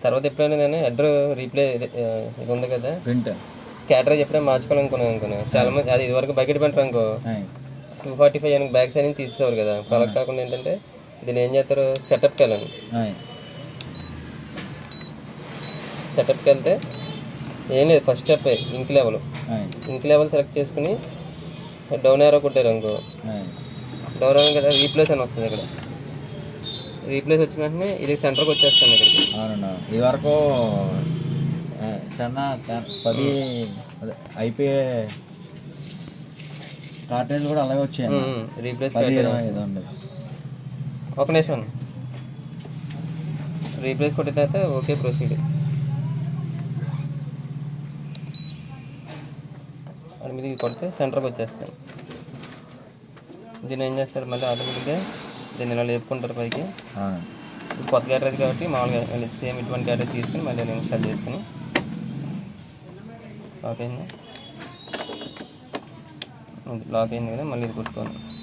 తర్వాత ఎప్పుడైనా కానీ హెడర్ రీప్లే ఇది ఆ, ఇది ఉంది కదా ప్రింట్ క్యాటరేజ్ ఎప్పుడైనా మార్చుకోవాలనుకున్నాను అనుకున్నాను చాలా మంది అది ఇదివరకు బకెట్ పెంటారు అనుకో టూ ఫార్టీ ఫైవ్ అని బ్యాక్ సైడ్ నుంచి తీసేవారు కదా ఇప్పుడు అలా కాకుండా ఏంటంటే దీన్ని ఏం చేస్తారు సెటప్కి వెళ్ళాను సెటప్కి వెళ్తే ఏం లేదు first step ink level ink level select చేసుకుని డౌన్ ఏరో కొట్టారు అనుకో డౌన్ ఏరో కదా రీప్లేస్ అని వస్తుంది ఇక్కడ రీప్లేస్ వచ్చిన వెంటనే ఇది సెంటర్కి వచ్చేస్తాను ఇక్కడికి అవునండి ఇది వరకు ఆ, చిన్న చిన్న- పది అదే అయిపోయే కార్టేజ్ కూడా అలాగే వచ్చాయండి రీప్లేస్ పది ఇరవై ఐదు ఉంది ఒక నిమిషం రీప్లేస్ కొట్టిన తర్వాత ఓకే ప్రొసీడ్ అది మీద ఇది కొడితే సెంటర్కి వచ్చేస్తాను దీన్ని ఏం చేస్తారు మళ్ళీ ఆటోమేటిక్గా దీన్ని ఇలా లేపుకుంటారు పైకి అవును. ఇది కొత్త గ్యారేజ్ కాబట్టి మామూలుగా మళ్ళీ సేమ్ ఇటువంటి గ్యారేజ్ తీసుకుని మళ్ళీ నేను ఇన్స్టాల్ చేసుకుని లాక్ అయింది లాక్ అయింది కదా మళ్ళీ ఇది కొట్టుకోను